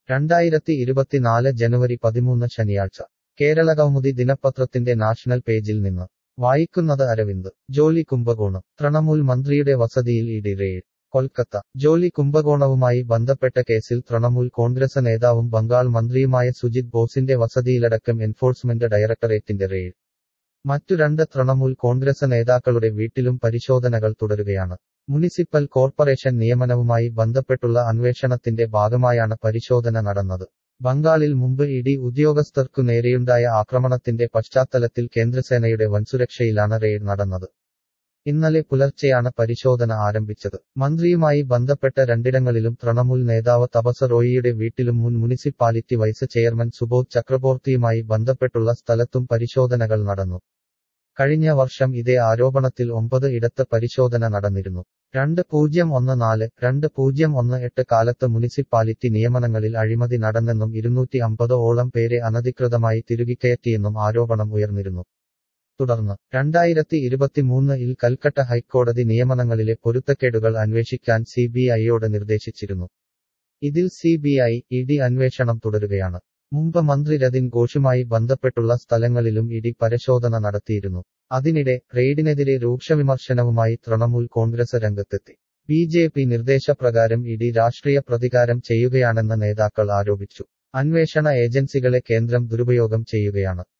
രണ്ടായിരത്തി ഇരുപത്തിനാല് ജനുവരി പതിമൂന്ന് ശനിയാഴ്ച കേരളകൗമുദി ദിനപത്രത്തിന്റെ നാഷണൽ പേജിൽ നിന്ന് വായിക്കുന്നത് അരവിന്ദ് ജോലി കുംഭകോണം തൃണമൂൽ മന്ത്രിയുടെ വസതിയിൽ ഇഡി റെയ്ഡ് കൊൽക്കത്ത ജോലി കുംഭകോണവുമായി ബന്ധപ്പെട്ട കേസിൽ തൃണമൂൽ കോൺഗ്രസ് നേതാവും ബംഗാൾ മന്ത്രിയുമായ സുജിത് ബോസിന്റെ വസതിയിലടക്കം എൻഫോഴ്സ്മെന്റ് ഡയറക്ടറേറ്റിന്റെ റെയ്ഡ് മറ്റു രണ്ട് തൃണമൂൽ കോൺഗ്രസ് നേതാക്കളുടെ വീട്ടിലും പരിശോധനകൾ തുടരുകയാണ് മുനിസിപ്പൽ കോർപ്പറേഷൻ നിയമനവുമായി ബന്ധപ്പെട്ടുള്ള അന്വേഷണത്തിന്റെ ഭാഗമായാണ് പരിശോധന നടന്നത് ബംഗാളിൽ മുമ്പ് ഇഡി ഉദ്യോഗസ്ഥർക്കു നേരെയുണ്ടായ ആക്രമണത്തിന്റെ പശ്ചാത്തലത്തിൽ കേന്ദ്രസേനയുടെ വൻസുരക്ഷയിലാണ് റെയ്ഡ് നടന്നത് ഇന്നലെ പുലർച്ചെയാണ് പരിശോധന ആരംഭിച്ചത് മന്ത്രിയുമായി ബന്ധപ്പെട്ട രണ്ടിടങ്ങളിലും തൃണമൂൽ നേതാവ് തപസ റോയിയുടെ വീട്ടിലും മുൻ മുനിസിപ്പാലിറ്റി വൈസ് ചെയർമാൻ സുബോധ് ചക്രബോർത്തിയുമായി ബന്ധപ്പെട്ടുള്ള സ്ഥലത്തും പരിശോധനകൾ നടന്നു കഴിഞ്ഞ വർഷം ഇതേ ആരോപണത്തിൽ ഒമ്പത് ഇടത്ത് പരിശോധന നടന്നിരുന്നു രണ്ട് പൂജ്യം ഒന്ന് നാല് രണ്ട് പൂജ്യം ഒന്ന് എട്ട് കാലത്ത് മുനിസിപ്പാലിറ്റി നിയമനങ്ങളിൽ അഴിമതി നടന്നെന്നും ഇരുന്നൂറ്റി അമ്പത് ഓളം പേരെ അനധികൃതമായി തിരുകിക്കയറ്റിയെന്നും ആരോപണം ഉയർന്നിരുന്നു തുടർന്ന് രണ്ടായിരത്തി ഇരുപത്തിമൂന്നിൽ കൽക്കട്ട ഹൈക്കോടതി നിയമനങ്ങളിലെ പൊരുത്തക്കേടുകൾ അന്വേഷിക്കാൻ സി ബി ഐയോട് നിർദ്ദേശിച്ചിരുന്നു ഇതിൽ C B I E D അന്വേഷണം തുടരുകയാണ് മുമ്പ് മന്ത്രി രതിൻ ഘോഷുമായി ബന്ധപ്പെട്ടുള്ള സ്ഥലങ്ങളിലും ഇഡി പരിശോധന നടത്തിയിരുന്നു അതിനിടെ റെയ്ഡിനെതിരെ രൂക്ഷവിമർശനവുമായി തൃണമൂൽ കോൺഗ്രസ് രംഗത്തെത്തി ബി ജെ പി നിർദ്ദേശപ്രകാരം ഇഡി രാഷ്ട്രീയ പ്രതികാരം ചെയ്യുകയാണെന്ന് നേതാക്കൾ ആരോപിച്ചു അന്വേഷണ ഏജൻസികളെ കേന്ദ്രം ദുരുപയോഗം ചെയ്യുകയാണ്